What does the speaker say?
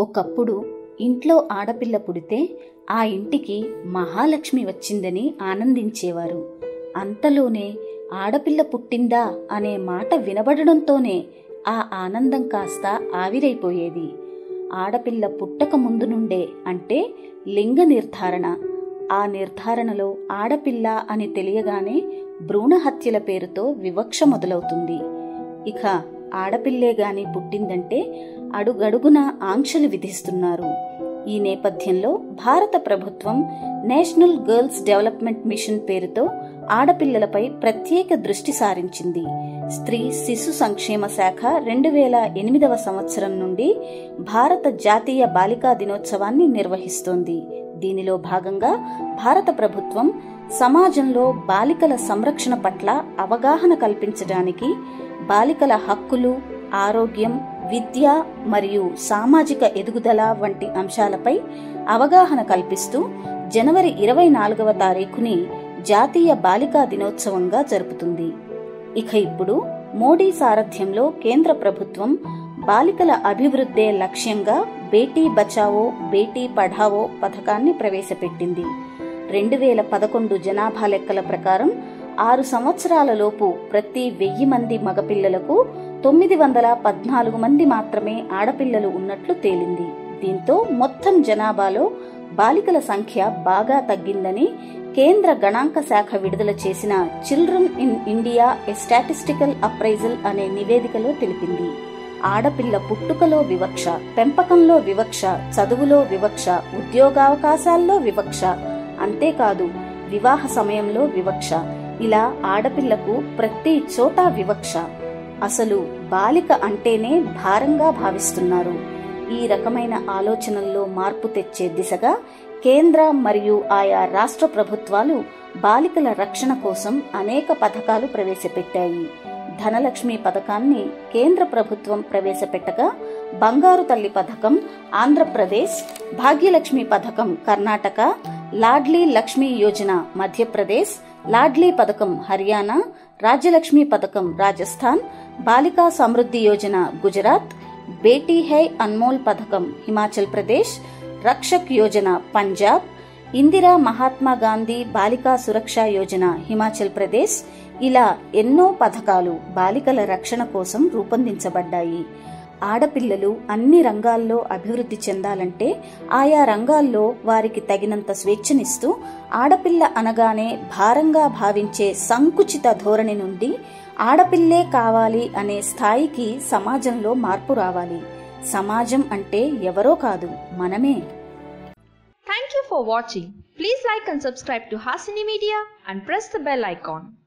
ఒకప్పుడు ఇంట్లో ఆడపిల్ల పుడితే ఆ ఇంటికి మహాలక్ష్మి వచ్చిందని ఆనందించేవారు అంతలోనే ఆడపిల్ల పుట్టిందా అనే మాట వినబడడంతోనే ఆ ఆనందం కాస్త ఆవిరైపోయేది ఆడపిల్ల పుట్టక ముందు నుండే అంటే లింగ నిర్ధారణ ఆ నిర్ధారణలో ఆడపిల్ల అని తెలియగానే భ్రూణ హత్యల పేరుతో వివక్ష మొదలవుతుంది ఇక ఆడపిల్లే గాని పుట్టిందంటే అడుగడుగున ఆంక్షలు విధిస్తున్నారు ఈ నేపథ్యంలో భారత ప్రభుత్వం నేషనల్ గర్ల్స్ డెవలప్మెంట్ మిషన్ పేరుతో ఆడపిల్లలపై ప్రత్యేక దృష్టి సారించింది స్త్రీ శిశు సంక్షేమ శాఖ రెండు వేల ఎనిమిదవ సంవత్సరం నుండి భారత జాతీయ బాలికా దినోత్సవాన్ని నిర్వహిస్తోంది దీనిలో భాగంగా భారత ప్రభుత్వం సమాజంలో బాలికల సంరక్షణ పట్ల అవగాహన కల్పించడానికి బాలికల హక్కులు ఆరోగ్యం విద్య మరియు సామాజిక ఎదుగుదల వంటి అంశాలపై అవగాహన కల్పిస్తూ జనవరి ఇరవై నాలుగవ తారీఖుని జాతీయ బాలికా దినోత్సవంగా జరుపుతుంది ఇక ఇప్పుడు మోడీ సారథ్యంలో కేంద్ర ప్రభుత్వం బాలికల అభివృద్ధే లక్ష్యంగా బేటీ బచావో బేటీ పఢావో పథకాన్ని ప్రవేశపెట్టింది రెండు వేల పదకొండు జనాభా లెక్కల ప్రకారం ఆరు సంవత్సరాల లోపు ప్రతి వెయ్యి మంది మగపిల్లలకు తొమ్మిది వందల పద్నాలుగు మంది మాత్రమే ఆడపిల్లలు ఉన్నట్లు తేలింది దీంతో మొత్తం జనాభాలో బాలికల సంఖ్య బాగా తగ్గిందని కేంద్ర గణాంక శాఖ విడుదల చేసిన children in India a statistical appraisal అనే నివేదికలో తెలిపింది ఆడపిల్ల పుట్టుకలో వివక్ష పెంపకంలో వివక్ష చదువులో వివక్ష ఉద్యోగావకాశాల్లో వివక్ష అంతేకాదు వివాహ సమయంలో వివక్ష ఇలా ఆడపిల్లకు ప్రతి చోట వివక్ష అసలు బాలిక అంటేనే భారంగా భావిస్తున్నారు ఈ రకమైన ఆలోచనల్లో మార్పు తెచ్చే దిశగా కేంద్ర మరియు ఆయా రాష్ట్ర ప్రభుత్వాలు బాలికల రక్షణ కోసం అనేక పథకాలు ప్రవేశపెట్టాయి ధనలక్ష్మి పథకాన్ని కేంద్ర ప్రభుత్వం ప్రవేశపెట్టగా బంగారు తల్లి పథకం ఆంధ్రప్రదేశ్ భాగ్యలక్ష్మి పథకం కర్ణాటక లాడ్లీ లక్ష్మీ యోజన మధ్యప్రదేశ్ లాడ్లీ పథకం హర్యానా రాజ్యలక్ష్మి పథకం రాజస్థాన్ బాలికా సమృద్ధి యోజన గుజరాత్ బేటీ హై అన్మోల్ పథకం హిమాచల్ ప్రదేశ్ రక్షక్ యోజన పంజాబ్ ఇందిరా మహాత్మా గాంధీ బాలికా సురక్ష యోజన హిమాచల్ ప్రదేశ్ ఇలా ఎన్నో పథకాలు బాలికల రక్షణ కోసం రూపొందించబడ్డాయి ఆడపిల్లలు అన్ని రంగాల్లో అభివృద్ధి చెందాలంటే ఆయా రంగాల్లో వారికి తగినంత స్వేచ్ఛనిస్తూ ఆడపిల్ల అనగానే భారంగా భావించే సంకుచిత ధోరణి నుండి ఆడపిల్లే కావాలి అనే స్థాయికి సమాజంలో మార్పు రావాలి సమాజం అంటే ఎవరో కాదు మనమే Thank you for watching. Please like and subscribe to Hasini Media and press the bell icon.